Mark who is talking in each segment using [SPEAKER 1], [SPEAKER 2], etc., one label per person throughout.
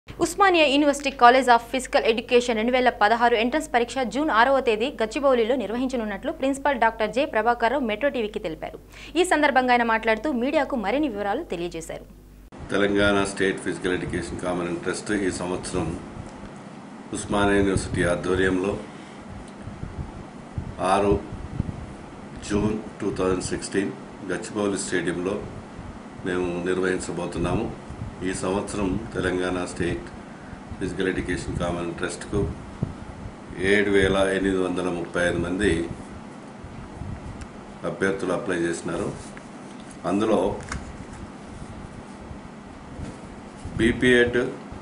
[SPEAKER 1] Osmania university college of physical education రెండు వేల పదహారు ఎంట్రన్స్ పరీక్ష జూన్ ఆరవ తేదీ గచ్చిబౌలిలో నిర్వహించనున్నట్లు principal doctor J Prabhakar Rao metro టీవీకి తెలిపారు ఈ సందర్భంగా ఆయన మాట్లాడుతూ మీడియాకు మరిన్ని వివరాలు తెలియజేశారు
[SPEAKER 2] Telangana state physical education common trust ఈ సంవత్సరం ఉస్మానియా యూనివర్సిటీ ఆధ్వర్యంలో ఆరు June two thousand sixteen Gachibowli స్టేడియంలో మేము నిర్వహించబోతున్నాము ఈ సంవత్సరం Telangana state physical education common ట్రస్ట్కు ఏడు వేల ఎనిమిది వందల ముప్పై ఐదు మంది అభ్యర్థులు అప్లై చేసినారు అందులో BPEd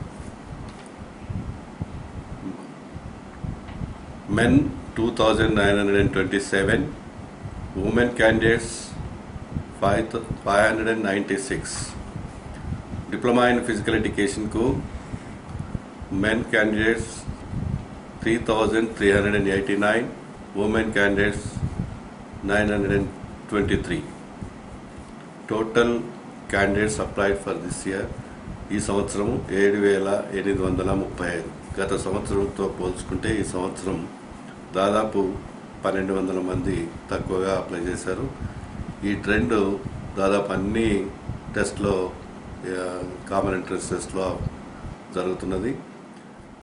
[SPEAKER 2] men two thousand nine hundred and twenty seven women candidates five five hundred and ninety six diploma in physical ఎడ్యుకేషన్కు men candidates three thousand three hundred and eighty nine women candidates nine hundred and twenty three total candidates applied for this year ఈ సంవత్సరం ఏడు వేల ఎనిమిది వందల ముప్పై ఐదు గత సంవత్సరంతో పోల్చుకుంటే ఈ సంవత్సరం దాదాపు పన్నెండు వందల మంది తక్కువగా అప్లై చేశారు ఈ ట్రెండ్ దాదాపు అన్ని టెస్ట్లో కామన్ ఎంట్రన్స్ టెస్ట్లో జరుగుతున్నది